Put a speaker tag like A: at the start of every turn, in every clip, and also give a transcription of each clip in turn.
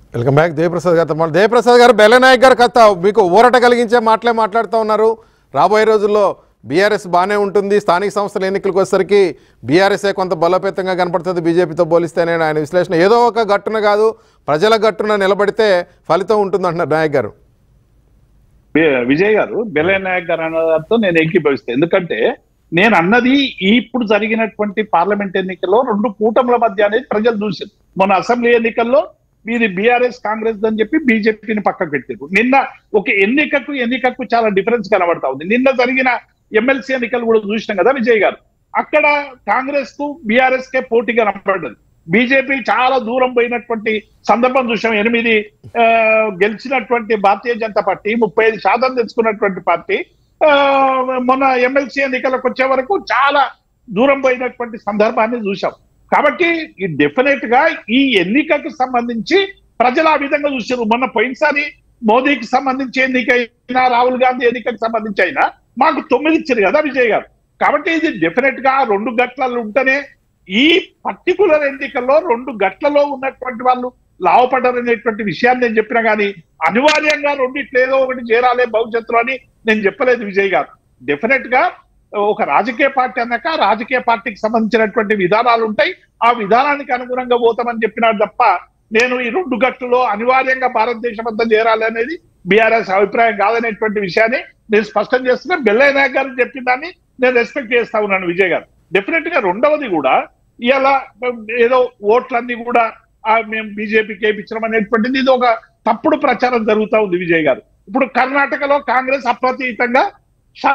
A: Welcome back Devaprasad గారితో మాట్లా దేవప్రసాద్ గారు బెల్లనాయక్ గారు కథ మీకు ఊరట కలిగించే మాటలే మాట్లాడుతూ ఉన్నారు రాబోయే రోజుల్లో బీఆర్ఎస్ బాగానే ఉంటుంది స్థానిక సంస్థల ఎన్నికలకు వచ్చేసరికి బీఆర్ఎస్ఏ కొంత బలోపేతంగా కనపడుతుంది బీజేపీతో పోలిస్తేనే ఆయన విశ్లేషణ ఏదో ఒక గట్టున కాదు ప్రజల గట్టున నిలబడితే ఫలితం ఉంటుంది అంటున్నారు నాయక్ గారు
B: వి- విజయ్ గారు బెల్లయ్య నాయక్ గారు అన్నదాంతో నేను ఏకీభవిస్తాను ఎందుకంటే నేను అన్నది ఈ ఇప్పుడు జరిగినటువంటి పార్లమెంట్ ఎన్నికల్లో రెండు కూటముల మధ్య అనేది ప్రజలు చూసారు మొన్న అసెంబ్లీ ఎన్నికల్లో మీది బీఆర్ఎస్ కాంగ్రెస్ అని చెప్పి బీజేపీని పక్కకు పెట్టారు నిన్న ఒక ఎన్నికకు ఎన్నికకు చాలా డిఫరెన్స్ కనబడతా ఉంది నిన్న జరిగిన ఎమ్మెల్సీ ఎన్నికలు కూడా చూసినాం కదా విజయ్ గారు అక్కడ కాంగ్రెస్ కు బీఆర్ఎస్ కే పోటీ కనబడ్డది బీజేపీ చాలా దూరం పోయినటువంటి సందర్భం చూసాం ఎనిమిది ఆ, గెలిచినటువంటి భారతీయ జనతా పార్టీ ముప్పై ఐదు శాతం తెచ్చుకున్నటువంటి పార్టీ ఆ, మొన్న ఎమ్మెల్సీ ఎన్నికలకు వచ్చే వరకు చాలా దూరం పోయినటువంటి సందర్భాన్ని చూసాం కాబట్టి ఈ డెఫినెట్ గా ఈ ఎన్నికకు సంబంధించి ప్రజలు ఆ విధంగా చూసారు మొన్న పోయినసారి మోదీకి సంబంధించి ఎన్నికైనా రాహుల్ గాంధీ ఎన్నికకు సంబంధించి అయినా మాకు తొమ్మిది ఇచ్చారు కదా విజయ్ గారు కాబట్టి ఇది డెఫినెట్ గా రెండు గట్లలో ఉంటేనే ఈ పర్టికులర్ ఎన్నికల్లో రెండు గట్లలో ఉన్నటువంటి వాళ్ళు లాభపడ్డారనేటువంటి విషయాన్ని నేను చెప్పినా కానీ అనివార్యంగా రెండిట్లో ఏదో ఒకటి చేరాలి భవిష్యత్తులో అని నేను చెప్పలేదు విజయ్ గారు డెఫినెట్ గా ఒక రాజకీయ పార్టీ అన్నాక ఆ రాజకీయ పార్టీకి సంబంధించినటువంటి విధానాలు ఉంటాయి ఆ విధానానికి అనుగుణంగా పోతామని చెప్పినాడు తప్ప నేను ఈ రెండు గట్టులో అనివార్యంగా భారతదేశం అంతా చేరాలి అనేది బీఆర్ఎస్ అభిప్రాయం కాదనేటువంటి విషయాన్ని నేను స్పష్టం చేస్తున్నా బెల్లయ్య నాయక్ గారు చెప్పిన దాన్ని నేను రెస్పెక్ట్ చేస్తా ఉన్నాను విజయ్ గారు డెఫినెట్ గా రెండవది కూడా ఇలా ఏదో ఓట్లన్నీ కూడా ఆ మేము బీజేపీకి వేయించడం అనేటువంటిది ఇది ఒక తప్పుడు ప్రచారం జరుగుతా ఉంది విజయ్ గారు ఇప్పుడు కర్ణాటకలో కాంగ్రెస్ అప్రతీతంగా శా-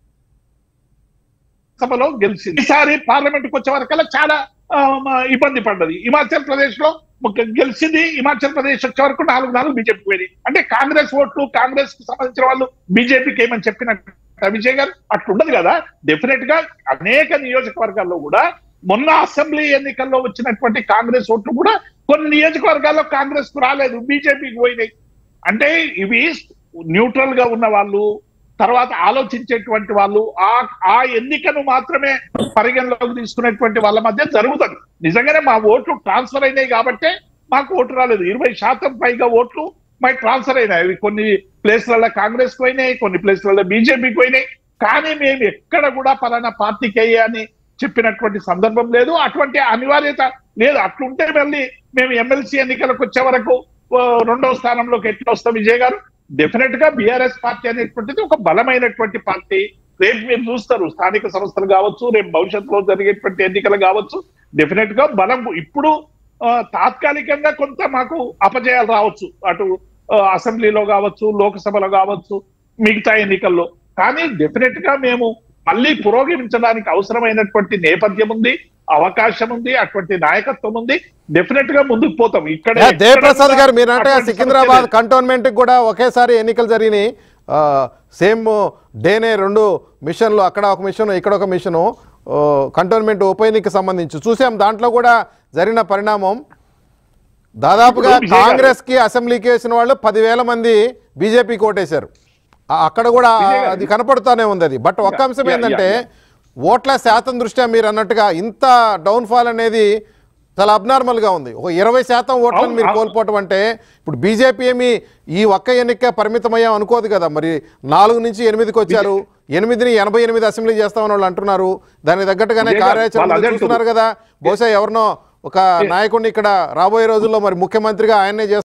B: సభలో గెలిచింది ఈసారి పార్లమెంట్ కు వచ్చే వరకల్లా చాలా ఆ, మ- ఇబ్బంది పడ్డది హిమాచల్ ప్రదేశ్ లో ఒక గెలిచింది హిమాచల్ ప్రదేశ్ వచ్చే వరకు నాలుగు నాలుగు బీజేపీ పోయింది అంటే కాంగ్రెస్ ఓట్లు కాంగ్రెస్ కు సంబంధించిన వాళ్ళు బీజేపీకి ఏమని చెప్పినట్టు విజయ్ గారు అట్లుండదు కదా డెఫినెట్ గా అనేక నియోజకవర్గాల్లో కూడా మొన్న అసెంబ్లీ ఎన్నికల్లో వచ్చినటువంటి కాంగ్రెస్ ఓట్లు కూడా కొన్ని నియోజకవర్గాల్లో కాంగ్రెస్ కు రాలేదు బీజేపీకి పోయినాయి అంటే ఇవి న్యూట్రల్ గా ఉన్న వాళ్ళు తర్వాత ఆలోచించేటువంటి వాళ్ళు ఆ ఆ ఎన్నికను మాత్రమే పరిగణలోకి తీసుకునేటువంటి వాళ్ళ మధ్య జరుగుతుంది నిజంగానే మా ఓట్లు ట్రాన్స్ఫర్ అయినాయి కాబట్టే మాకు ఓటు రాలేదు ఇరవై శాతం పైగా ఓట్లు మాకు ట్రాన్స్ఫర్ అయినాయి అవి కొన్ని ప్లేస్లలో కాంగ్రెస్ పోయినాయి కొన్ని ప్లేస్లలో బీజేపీకి పోయినాయి కానీ మేము ఎక్కడ కూడా పలానా పార్టీకి అయ్యా అని చెప్పినటువంటి సందర్భం లేదు అటువంటి అనివార్యత లేదు అట్లుంటే మళ్ళీ మేము ఎమ్మెల్సీ ఎన్నికలకు వచ్చే వరకు ఓ, రెండవ స్థానంలోకి ఎట్లా వస్తాం విజయ్ గారు డెఫినెట్ గా బీఆర్ఎస్ పార్టీ అనేటువంటిది ఒక బలమైనటువంటి పార్టీ రేపు మీరు చూస్తారు స్థానిక సంస్థలు కావచ్చు రేపు భవిష్యత్తులో జరిగేటువంటి ఎన్నికలు కావచ్చు డెఫినెట్ గా బలం ఇప్పుడు ఆ, తాత్కాలికంగా కొంత మాకు అపజయాలు రావచ్చు అటు ఆ, అసెంబ్లీలో కావచ్చు లోక్సభలో కావచ్చు మిగతా ఎన్నికల్లో కానీ డెఫినెట్ గా మేము మళ్ళీ పురోగమించడానికి అవసరమైనటువంటి నేపథ్యం ఉంది అవకాశం ఉంది అటువంటి నాయకత్వం ఉంది డెఫినెట్ గా ముందుకు పోతాం ఇక్కడ
A: ఏ, దేవప్రసాద్ గారు మీరు అంటే
B: అటువంటి
A: సికింద్రాబాద్
B: సమస్య లేదు.
A: కంటోన్మెంట్కి కూడా ఒకేసారి ఎన్నికలు జరిగినాయి ఆ, సేమ్ డేనే రెండు మిషన్లు అక్కడ ఒక మిషన్ ఇక్కడ ఒక మిషను ఆ, కంటోన్మెంట్ ఉప ఎన్నికకు సంబంధించి చూసాం దాంట్లో కూడా జరిగిన పరిణామం దాదాపుగా
B: ఇప్పుడు విజయ్ గారు-
A: కాంగ్రెస్కి అసెంబ్లీకి వేసిన వాళ్ళు పదివేల మంది బీజేపీకి ఓటేశారు ఆ- అక్కడ కూడా
B: విజయ్ గారు-
A: అది కనపడుతూనే ఉంది అది బట్ ఒక్క అంశం
B: యా, యా,
A: ఏంటంటే
B: యా.
A: ఓట్ల శాతం దృష్ట్యా మీరు అన్నట్టుగా ఇంత డౌన్ఫాల్ అనేది చాలా అబ్నార్మల్ గా ఉంది ఒక ఇరవై శాతం ఓట్లను
B: అవును,
A: మీరు
B: అవును.
A: కోల్పోవటం అంటే ఇప్పుడు బీజేపీ ఏమి ఈ ఒక్క ఎన్నిక పరిమితమయ్యాం అనుకోదు కదా మరి నాలుగు నుంచి ఎనిమిదికి వచ్చారు ఎనిమిదిని ఎనభై ఎనిమిది అసెంబ్లీ చేస్తామని వాళ్ళు అంటున్నారు దానికి తగ్గట్టుగానే
B: విజయ్ గారు,
A: కార్యాచరణ
B: వాళ్ళు అదే
A: చూస్తున్నారు కదా బహుశా ఎవరినో ఒక నాయకుడిని ఇక్కడ రాబోయే రోజుల్లో మరి ముఖ్యమంత్రిగా ఆయన్నే చేస్తారు